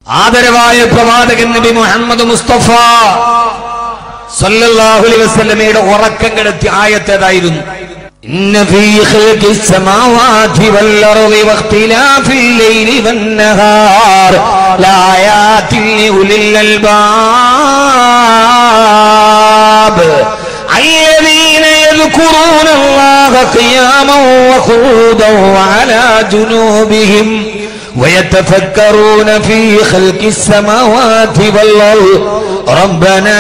ആദരവായ പ്രവാചകൻ നബി മുഹമ്മദ് മുസ്തഫ സല്ലല്ലാഹു അലൈഹി വസല്ലമയുടെ ഉറക്കം കെടുത്തിയ ആയത്തേതായിരുന്നു إن في خلق السماوات والأرض واختلاف الليل والنهار لآيات لأولي الألباب الذين يذكرون الله قياما وقعودا وعلى جنوبهم ويتفكرون في خلق السماوات والأرض ربنا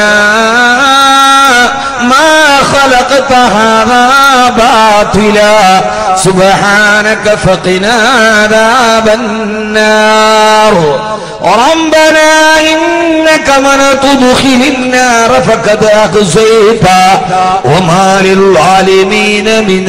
ما خلقت هذا باطلا سبحانك فقنا عذاب النار ربنا إنك من تدخل النار فقد أخزيت وما للظالمين من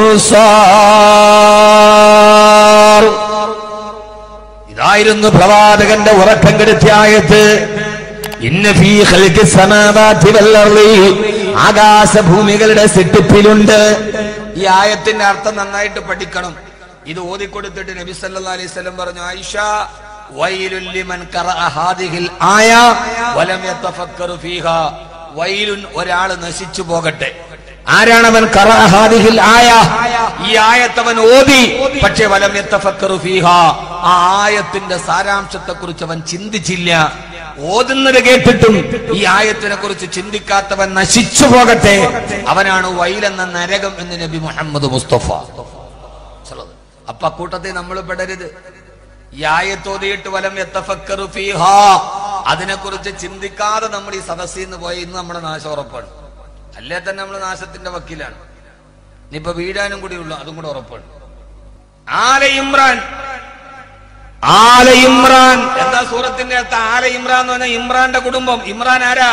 أنصار ഇതായിരുന്നു പ്രവാചകന്റെ ഉറക്കം കെടുത്തിയ ആയത്ത് ഇന്ന ഫീ ഖൽഖി സമാവാതി വൽ അർളി ആകാശഭൂമികളുടെ സെട്ടിപ്പിലുണ്ട് ഈ ആയത്തിന്റെ അർത്ഥം നന്നായിട്ട് പഠിക്കണം ഇത് ഓതിക്കൊടുത്തിട്ട് നബി സല്ലല്ലാഹു അലൈഹി വസല്ലം പറഞ്ഞു ആയിഷ വൈലുൽ ലിമൻ ഖറഅ ഹാദിഹിൽ ആയ വലം യതഫക്കറു ഫീഹാ വൈലുൻ ഒരാൾ നശിച്ചു പോകട്ടെ ആരാണവൻ ഖറഅ ഹാദിഹിൽ ആയ ഈ ആയത്തവൻ ഓതി പക്ഷേ വലം യതഫക്കറു ഫീഹാ ആ ആയത്തിന്റെ സാരാംശത്തെ കുറിച്ച് അവൻ ചിന്തിച്ചില്ല ഓതുന്നത് കേട്ടിട്ടും ഈ ആയത്തിനെ കുറിച്ച് ചിന്തിക്കാത്തവൻ നശിച്ചു പോകട്ടെ അവനാണ് വൈലെന്ന നരകം എന്ന് നബി മുഹമ്മദ് മുസ്തഫ അപ്പൊ അക്കൂട്ടത്തെ നമ്മൾ പെടരുത് ഈ ആയത്തോതിയിട്ട് വലം എത്തഫക്കറു ഫീഹാ അതിനെക്കുറിച്ച് ചിന്തിക്കാതെ നമ്മൾ ഈ സദസ്സിൽ നിന്ന് പോയി ഇന്ന് നമ്മുടെ നാശം ഉറപ്പാണ് അല്ലേ തന്നെ നമ്മൾ നാശത്തിന്റെ വക്കീലാണ് ഇനിയിപ്പോ വീഴാനും കൂടി ഉള്ളു അതും കൂടെ ഉറപ്പാണ് ആല ഇമ്രാൻ ആല ഇമ്രാൻ എന്താ സൂറത്തിന്റെ അകത്ത് ആല ഇമ്രാൻ എന്ന് പറഞ്ഞാൽ ഇമ്രാന്റെ കുടുംബം ഇമ്രാൻ ആരാ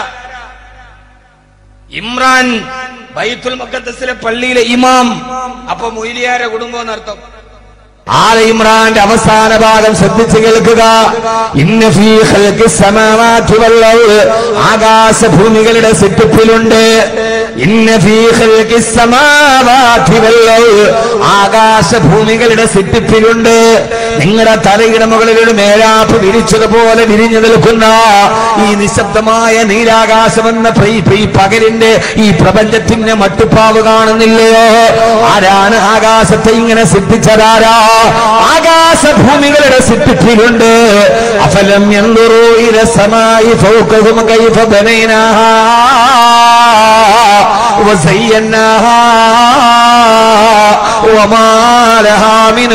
ഇമ്രാൻ ബൈത്തുൽ മക്കത്തസിലെ പള്ളിയിലെ ഇമാം അപ്പൊ മൊയ്ലിയാരെ കുടുംബം എന്നർത്ഥം ആല ഇമ്രാന്റെ അവസാന ഭാഗം ശ്രദ്ധിച്ചു കേൾക്കുക ഇന്ന ഫീ ഖൽഖി സമാവാതി വൽ അർള് ആകാശഭൂമികളുടെ സെറ്റപ്പിലുണ്ട് ഇന്ന ഫീ ഖൽഖി സമാവാതി വൽ അർള് ആകാശഭൂമികളുടെ സെറ്റപ്പിലുണ്ട് നിങ്ങളുടെ തലയുടെ മുകളിൽ ഒരു മേലാപ്പ് വിരിച്ചതുപോലെ വിരിഞ്ഞു നിൽക്കുന്ന ഈ നിശബ്ദമായ നീലാകാശമെന്ന പ്രീ പ്രീ പകലിന്റെ ഈ പ്രപഞ്ചത്തിന്റെ മട്ടുപ്പാവ് കാണുന്നില്ലയോ ആരാണ് ആകാശത്തെ ഇങ്ങനെ സിദ്ധിച്ചതാരാ ആകാശഭൂമികളുടെ സിദ്ധിപ്പിലുണ്ട് അഫലം എന്തൊരു ഇരസമായി ഫൗക്കഹും കൈഫ ബനൈനാഹാ وزيناها وما لها من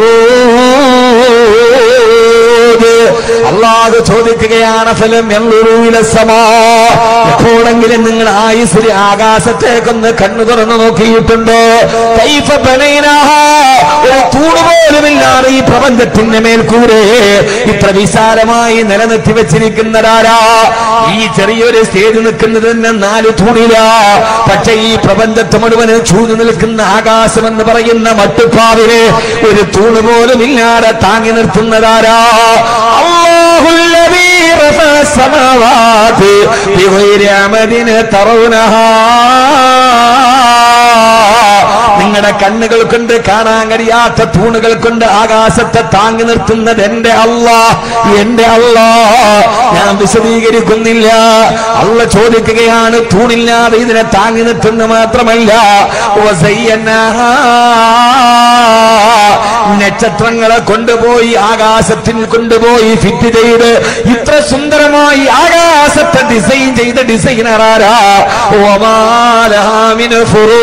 فروض അള്ളാഹ് ചോദിക്കുകയാണ് ഫലം സമ എപ്പോഴെങ്കിലും നിങ്ങൾ ആയുസിൽ ആകാശത്തേക്കൊന്ന് കണ്ണു തുറന്നു നോക്കിയിട്ടുണ്ടോ കൈഫ ബനൈനാഹ ഒരു തൂണ് പോലുമില്ലാതെ ഈ പ്രപഞ്ചത്തിന്റെ മേൽക്കൂരെ ഇത്ര വിശാലമായി നിലനിർത്തി വെച്ചിരിക്കുന്നതാരാ ഈ ചെറിയൊരു സ്റ്റേജ് നിൽക്കുന്നത് തന്നെ നാല് തൂണില പക്ഷെ ഈ പ്രപഞ്ചത്തെ മുഴുവന് ചൂഞ്ഞു നിൽക്കുന്ന ആകാശം എന്ന് പറയുന്ന മട്ടുപ്പാവിനെ ഒരു തൂണ് പോലും ഇല്ലാതെ താങ്ങി നിർത്തുന്നതാരാ അല്ലാഹുല്ലദീ റഫഅ السماوات بغير عمد ترونها നിങ്ങളുടെ കണ്ണുകൾ കൊണ്ട് കാണാൻ കഴിയാത്ത തൂണുകൾ കൊണ്ട് ആകാശത്തെ താങ്ങി നിർത്തുന്നത് എന്റെ അല്ലാ എന്റെ അല്ലാ ഞാൻ വിശദീകരിക്കുന്നില്ല അള്ള ചോദിക്കുകയാണ് തൂണില്ലാതെ ഇതിനെ താങ്ങി നിർത്തുന്ന മാത്രമല്ല വസയ്യന്നഹാ. നക്ഷത്രങ്ങളെ കൊണ്ടുപോയി ആകാശത്തിൽ കൊണ്ടുപോയി ഫിറ്റ് ചെയ്ത് ഇത്ര സുന്ദരമായി ആകാശത്തെ ഡിസൈൻ ചെയ്ത ഡിസൈനർ ആരാ ഒമാലാമിന്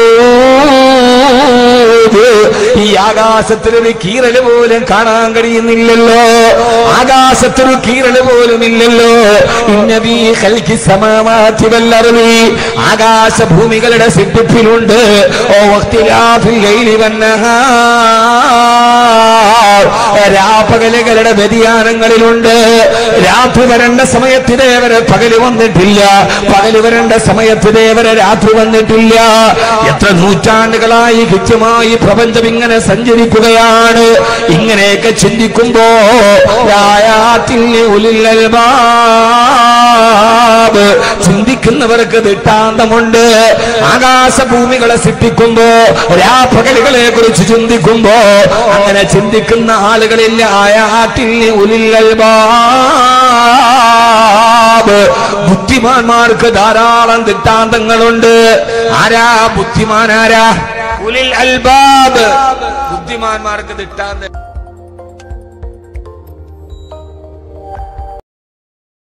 ഈ ആകാശത്തിലൊരു കീറല് പോലും കാണാൻ കഴിയുന്നില്ലല്ലോ ആകാശത്തൊരു കീറല് പോലും ഇല്ലല്ലോ ഇന്നബീ കൽക്കി സമാവാത്തി വല്ലറുവി ആകാശഭൂമികളുടെ സിദ്ധിപ്പിലുണ്ട് ഓ വക്തിലാഫിൽ ലൈലി വന്നഹാ രാപ്പകലുകളുടെ വ്യതിയാനങ്ങളിലുണ്ട് രാത്രി വരേണ്ട സമയത്ത് ഇതേവരെ പകല് വന്നിട്ടില്ല പകല് വരേണ്ട സമയത്ത് ഇതേവരെ രാത്രി വന്നിട്ടില്ല എത്ര നൂറ്റാണ്ടുകളായി കൃത്യമായി പ്രപഞ്ചം ഇങ്ങനെ സഞ്ചരിക്കുകയാണ് ഇങ്ങനെയൊക്കെ ചിന്തിക്കുമ്പോ രായാത്തിൽ ഉലില്ലൽബാബ് ചിന്തിക്കുന്നവർക്ക് ദൃഷ്ടാന്തമുണ്ട് ആകാശഭൂമികളെ സൃഷ്ടിക്കുമ്പോ രാപ്പകലുകളെ കുറിച്ച് ചിന്തിക്കുമ്പോ അങ്ങനെ ചിന്തിക്കുന്ന ആളുകളിൽ ആയാത്തിൽ ഉലില്ലൽബാബ് ബുദ്ധിമാന്മാർക്ക് ധാരാളം ദൃഷ്ടാന്തങ്ങളുണ്ട് ആരാ ബുദ്ധിമാനാരാ ഉലിൽ അൽബാബ് ബുദ്ധിമാന്മാർക്ക് ദൃഷ്ടാന്തം